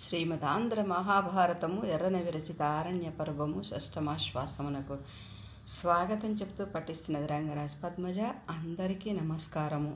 శ్రీమదాంధ్ర మహాభారతము ఎర్రన విరచిత ఆరణ్య పర్వము షష్టమాశ్వాసమునకు స్వాగతం చెప్తూ పఠిస్తున్నది రంగరాజ్ పద్మజ అందరికీ నమస్కారము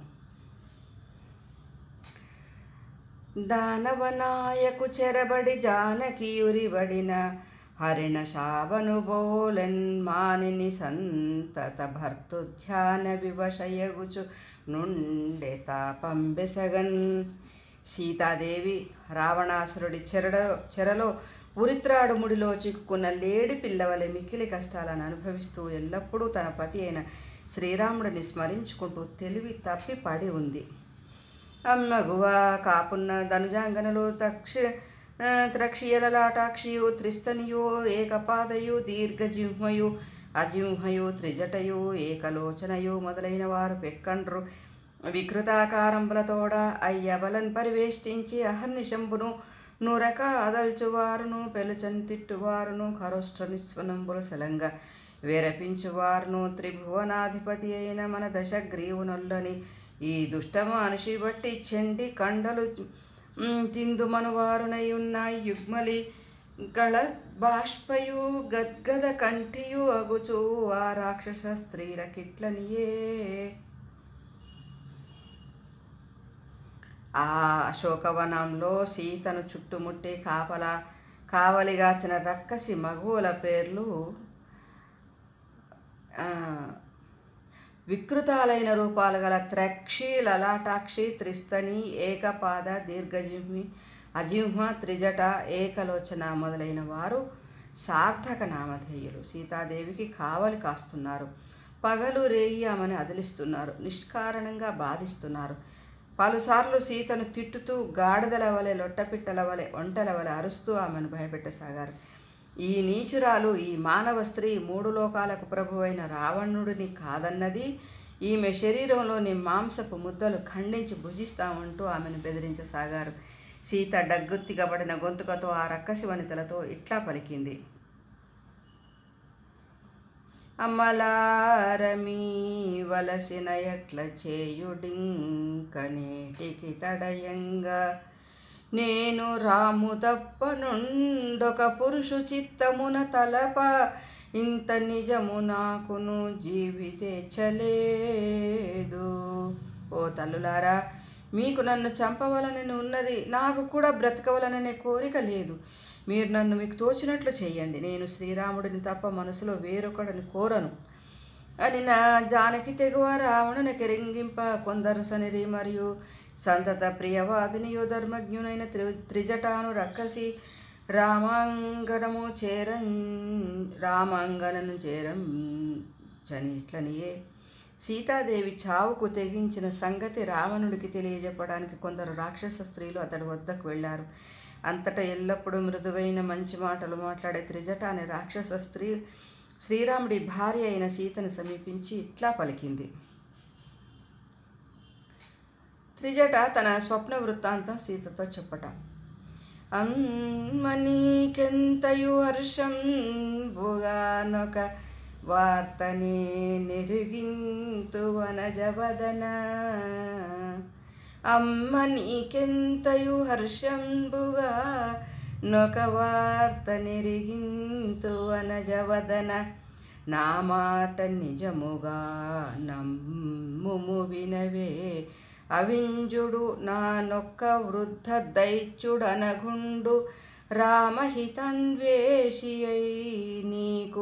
దానవనాయకు చెరబడి జానకియురివడిన హరిణ శావను బోలెన్ మానిని సంతత భర్తుధ్యాన వివశయగుచు నుండే తాపం బెసగన్ సీతాదేవి రావణాసురుడి చెరడ చెరలో ఉరిత్రాడు ముడిలో చిక్కుకున్న లేడి పిల్లవలె మిక్కిలి కష్టాలను అనుభవిస్తూ ఎల్లప్పుడూ తన పతి అయిన శ్రీరాముడిని స్మరించుకుంటూ తెలివి తప్పి పడి ఉంది అమ్మగువ కాపున్న ధనుజాంగనలు తక్ష త్రక్షియలలాటాక్షియు త్రిస్తనియు ఏకపాదయు దీర్ఘజింహయు అజింహయు త్రిజటయు ఏకలోచనయు మొదలైన వారు పెక్కండ్రు వికృతాకారంబులతోడ అయ్యబలన్ పరివేష్టించి అహర్నిశంబును నూరక అదల్చువారును పెలుచని తిట్టువారును కరోష్ట్ర నిస్వనంబులు సలంగ విరపించువారును త్రిభువనాధిపతి అయిన మన దశగ్రీవునొల్లని ఈ దుష్ట మనిషి బట్టి చెండి కండలు మ్, తిందుమనువారునై ఉన్న యుగ్మలి గళ బాష్పయు గద్గద కంఠియు అగుచు ఆ రాక్షస స్త్రీల కిట్లనియే ఆ అశోకవనంలో సీతను చుట్టుముట్టి కాపల కావలిగాచిన రక్కసి మగువుల పేర్లు ఆ, వికృతాలైన రూపాలు గల త్రక్షి లలాటాక్షి త్రిస్తని ఏకపాద దీర్ఘజిహ్మి అజిహ్మ త్రిజట ఏకలోచన మొదలైన వారు సార్థక నామధేయులు సీతాదేవికి కావలి కాస్తున్నారు పగలు రేయి ఆమెను అదిలిస్తున్నారు నిష్కారణంగా బాధిస్తున్నారు పలుసార్లు సీతను తిట్టుతూ గాడిదల వలె లొట్టపిట్టల వలె ఒంటల వలె అరుస్తూ ఆమెను భయపెట్టసాగారు ఈ నీచురాలు ఈ మానవ స్త్రీ మూడు లోకాలకు ప్రభువైన రావణుడిని కాదన్నది ఈమె శరీరంలోని మాంసపు ముద్దలు ఖండించి భుజిస్తామంటూ ఆమెను బెదిరించసాగారు సీత డగ్గుత్తిగబడిన గొంతుకతో ఆ రక్కసి వనితలతో ఇట్లా పలికింది అమ్మలారమీ వలసిన ఎట్ల చేయుడింకనేటికి తడయంగా నేను రాము తప్ప నుండొక పురుషు చిత్తమున తలప ఇంత నిజము నాకును జీవితేచ్చలేదు ఓ తల్లులారా మీకు నన్ను చంపవలనని ఉన్నది నాకు కూడా బ్రతకవలననే కోరిక లేదు మీరు నన్ను మీకు తోచినట్లు చేయండి నేను శ్రీరాముడిని తప్ప మనసులో వేరొకడిని కోరను అని నా జానకి తెగువ రావణుని కెరింగింప కొందరు సనిరి మరియు సంతత ప్రియవాదినియో ధర్మజ్ఞునైన త్రి త్రిజటాను రక్కసి రామాంగనము చేరం రామాంగనను చేరం చని ఇట్లనియే సీతాదేవి చావుకు తెగించిన సంగతి రావణుడికి తెలియజెప్పడానికి కొందరు రాక్షస స్త్రీలు అతడి వద్దకు వెళ్ళారు అంతటా ఎల్లప్పుడూ మృదువైన మంచి మాటలు మాట్లాడే త్రిజట అనే రాక్షస స్త్రీ శ్రీరాముడి భార్య అయిన సీతను సమీపించి ఇట్లా పలికింది త్రిజట తన స్వప్న వృత్తాంతం సీతతో చెప్పట అమ్మనీకెంతయు హర్షం భుగానొక వార్తనే నెరుగింతు వనజవదన అమ్మ నీకెంతయు హర్షంబుగా నొక వార్త నెరిగింతు వనజవదన నా మాట నిజముగా నమ్ముము వినవే అవింజుడు నా నొక్క వృద్ధ దైత్యుడనగుండు రామహితన్వేషి అయి నీకు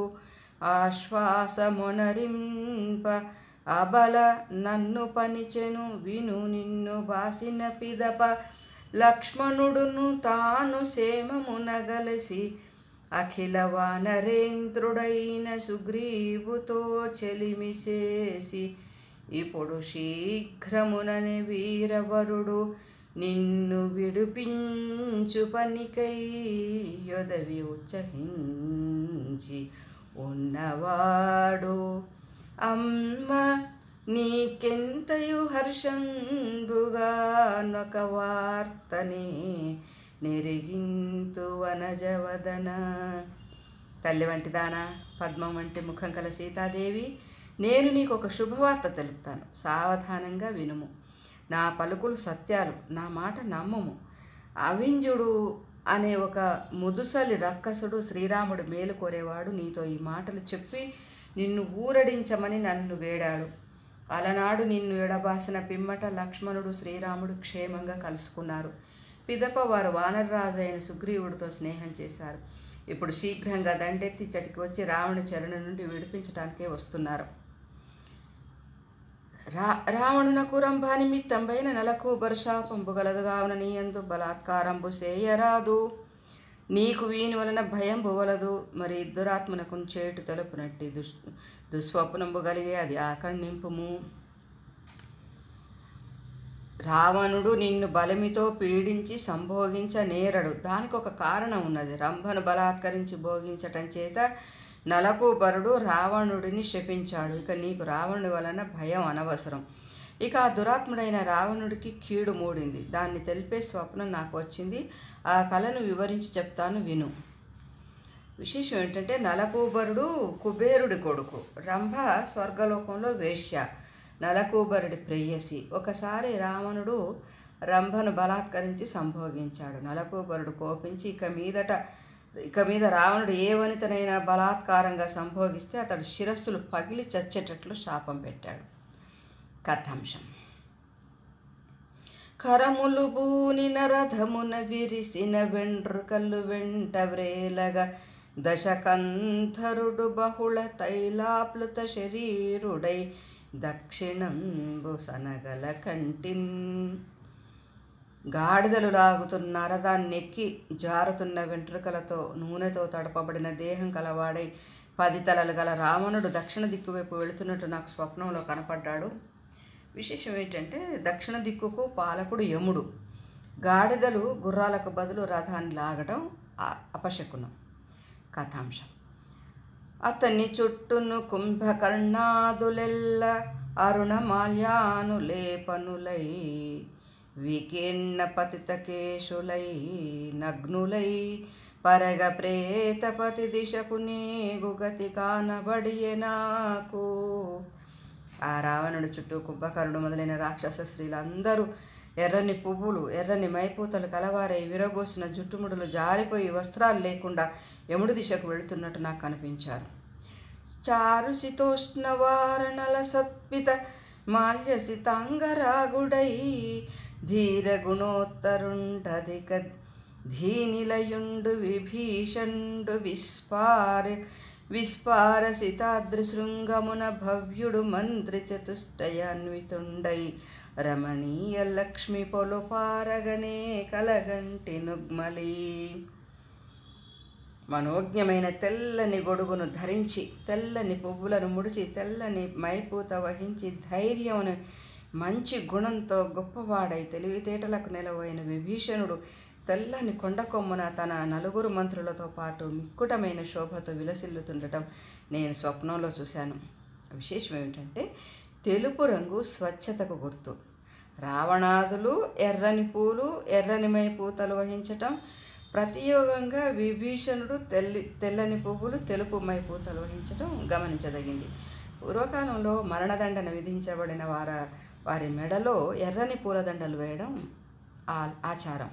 ఆశ్వాసమునరింప అబల నన్ను పనిచెను విను నిన్ను బాసిన పిదప లక్ష్మణుడును తాను సేమమునగలసి అఖిల వానరేంద్రుడైన సుగ్రీవుతో చెలిమిసేసి ఇప్పుడు శీఘ్రమునని వీరవరుడు నిన్ను విడిపించు పనికై యొదవి ఉచ్చహించి ఉన్నవాడు అమ్మ నీకెంతయు హర్షంబుగా నొక వార్తని నెరిగింతు వనజవదన తల్లి వంటి దానా పద్మం వంటి ముఖం కల సీతాదేవి నేను నీకు ఒక శుభవార్త తెలుపుతాను సావధానంగా వినుము నా పలుకులు సత్యాలు నా మాట నమ్మము అవింజుడు అనే ఒక ముదుసలి రక్కసుడు శ్రీరాముడు మేలు కోరేవాడు నీతో ఈ మాటలు చెప్పి నిన్ను ఊరడించమని నన్ను వేడాడు అలనాడు నిన్ను ఎడబాసిన పిమ్మట లక్ష్మణుడు శ్రీరాముడు క్షేమంగా కలుసుకున్నారు పిదప వారు వానరరాజు అయిన సుగ్రీవుడితో స్నేహం చేశారు ఇప్పుడు శీఘ్రంగా దండెత్తి చటికి వచ్చి రావణి చరణ నుండి విడిపించడానికే వస్తున్నారు రా రావణునకు రంభా నిమిత్తంబైన నెలకు బర్షాపంపు గలదుగావున నీయందు బలాత్కారంబు సేయరాదు నీకు వీని వలన భయం బువలదు మరి ఇద్దరాత్మనకు చేటు తెలుపునట్టి దుష్ దుస్వప్నంబు కలిగే అది ఆకర్ణింపుము రావణుడు నిన్ను బలమితో పీడించి సంభోగించ నేరడు దానికి ఒక కారణం ఉన్నది రంభను బలాత్కరించి భోగించటం చేత నలకు బరుడు రావణుడిని శపించాడు ఇక నీకు రావణుడి వలన భయం అనవసరం ఇక ఆ దురాత్ముడైన రావణుడికి కీడు మూడింది దాన్ని తెలిపే స్వప్నం నాకు వచ్చింది ఆ కళను వివరించి చెప్తాను విను విశేషం ఏంటంటే నలకూబరుడు కుబేరుడి కొడుకు రంభ స్వర్గలోకంలో వేశ్య నలకూబరుడి ప్రేయసి ఒకసారి రావణుడు రంభను బలాత్కరించి సంభోగించాడు నలకూబరుడు కోపించి ఇక మీదట ఇక మీద రావణుడు ఏ వనితనైనా బలాత్కారంగా సంభోగిస్తే అతడు శిరస్సులు పగిలి చచ్చేటట్లు శాపం పెట్టాడు కథాంశం కరములు బూని నరథమున విరిసిన వెండ్రుకలు వెంట వ్రేలగా దశకంధరుడు బహుళ తైలాప్లుత శరీరుడై దక్షిణంబు సనగల కంటిన్ గాడిదలు లాగుతున్న రథాన్నెక్కి జారుతున్న వెంట్రుకలతో నూనెతో తడపబడిన దేహం కలవాడై పది తలలు గల రావణుడు దక్షిణ దిక్కు వైపు వెళుతున్నట్టు నాకు స్వప్నంలో కనపడ్డాడు విశేషం ఏంటంటే దక్షిణ దిక్కుకు పాలకుడు యముడు గాడిదలు గుర్రాలకు బదులు రథాన్ని లాగడం ఆ- అపశకునం కథాంశం అతని చుట్టూను కుంభకర్ణాదులెల్ల అరుణమాల్యానులేపనులై వికీర్ణ పతితకేశులై నగ్నులై పరగ ప్రేతపతి దిశకు నీగు గతి కానబడియే నాకు ఆ రావణుడి చుట్టూ కుంభకర్ణుడు మొదలైన రాక్షస స్త్రీలందరూ ఎర్రని పువ్వులు ఎర్రని మైపూతలు కలవారై విరగోసిన జుట్టుముడులు జారిపోయి వస్త్రాలు లేకుండా యముడి దిశకు వెళుతున్నట్టు నాకు కనిపించారు చారు శీతోష్ణ వారణల సత్పిత మాల్య సితాంగరాగుడై ధీర గుణోత్తరుండధిక ధీనిలయుండు విభీషణుడు విస్పార విస్పార సితాద్రిశృంగమున భవ్యుడు మంత్రి చతుష్టయాన్వితుండై రమణీయ లక్ష్మి పొలు పారగనే కలగంటి నుగ్మలి మనోజ్ఞమైన తెల్లని గొడుగును ధరించి తెల్లని పువ్వులను ముడిచి తెల్లని మైపూత వహించి ధైర్యమును మంచి గుణంతో గొప్పవాడై తెలివితేటలకు నిలవైన విభీషణుడు తెల్లని కొండ కొమ్మున తన నలుగురు మంత్రులతో పాటు మిక్కుటమైన శోభతో విలసిల్లుతుండటం నేను స్వప్నంలో చూశాను విశేషం ఏమిటంటే తెలుపు రంగు స్వచ్ఛతకు గుర్తు రావణాదులు ఎర్రని పూలు ఎర్రని మై పూతలు వహించటం ప్రతియోగంగా విభీషణుడు తెల్లి తెల్లని పువ్వులు తెలుపు మై పూతలు వహించటం గమనించదగింది పూర్వకాలంలో మరణదండన విధించబడిన వార వారి మెడలో ఎర్రని పూలదండలు వేయడం ఆ ఆచారం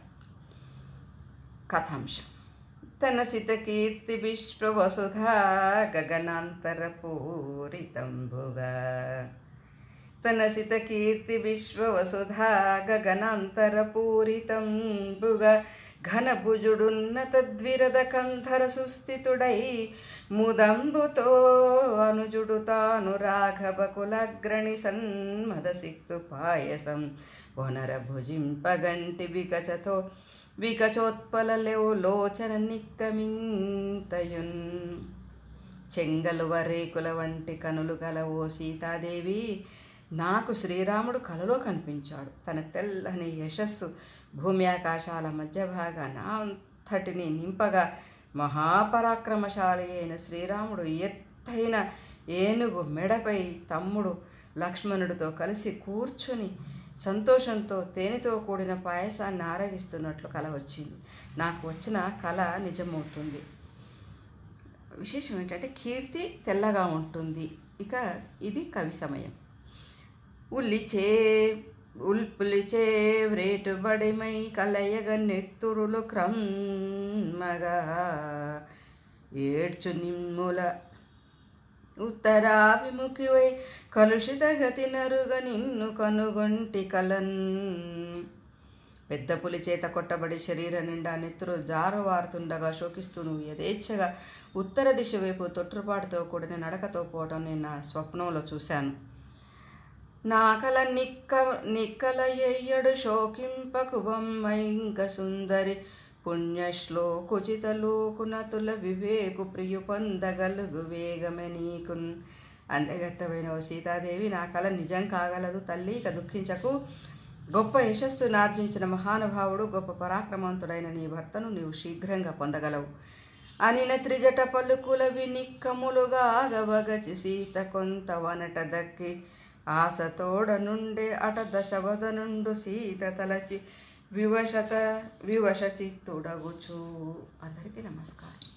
కథాంశం తన సిత కీర్తి విశ్వవసుధా గగనాంతర పూరితంబుగా తన సిత కీర్తి విశ్వవసుధా గగనాంతర పూరితంబుగా ఘనభుజుడున్నత ద్విరద కంధర సుస్థితుడై ముదంబుతో అనుజుడు తాను రాఘవ కులగ్రణి సన్మద సిక్తు పాయసం వనర భుజింపగంటి వికచతో వికచోత్పలలేవు లోచన నిక్కమింతయున్ చెంగలువ రేకుల వంటి కనులు గల ఓ సీతాదేవి నాకు శ్రీరాముడు కలలో కనిపించాడు తన తెల్లని యశస్సు భూమి ఆకాశాల మధ్య భాగాన అంతటిని నింపగా మహాపరాక్రమశాలి అయిన శ్రీరాముడు ఎత్తైన ఏనుగు మెడపై తమ్ముడు లక్ష్మణుడితో కలిసి కూర్చుని సంతోషంతో తేనెతో కూడిన పాయసాన్ని ఆరగిస్తున్నట్లు కల వచ్చింది నాకు వచ్చిన కళ నిజమవుతుంది విశేషం ఏంటంటే కీర్తి తెల్లగా ఉంటుంది ఇక ఇది కవి సమయం ఉల్లిచే ఉల్పులిచే వ్రేటుబడిమై కలయగ నెత్తురులు క్రమ్మగా ఏడ్చు నిమ్ముల ఉత్తరాభిముఖివై కలుషిత గతి నరుగ నిన్ను కనుగొంటి కలన్ పెద్ద పులి చేత కొట్టబడి శరీర నిండా నెత్తురు జారువారుతుండగా శోకిస్తూ నువ్వు యథేచ్ఛగా ఉత్తర దిశ వైపు తొట్టుపాటుతో కూడిన నడకతో పోవడం నేను నా స్వప్నంలో చూశాను నా కల నిక్క నిక్కల ఎయ్యడు శోకింపకు బొమ్మైంక సుందరి పుణ్యశ్లోకుచిత లోకునతుల వివేకు ప్రియు పొందగలుగు వేగమే నీకున్ అందగత్తమైన ఓ సీతాదేవి నా కల నిజం కాగలదు తల్లి ఇక దుఃఖించకు గొప్ప యశస్సును ఆర్జించిన మహానుభావుడు గొప్ప పరాక్రమవంతుడైన నీ భర్తను నీవు శీఘ్రంగా పొందగలవు అనిన త్రిజట పలుకుల వినిక్కములుగా ఆగవగచి సీత కొంత వనట దక్కి ఆశతోడ నుండే అట దశవద నుండు సీత తలచి వివశత వివశ చిత్తుడగుచు అందరికీ నమస్కారం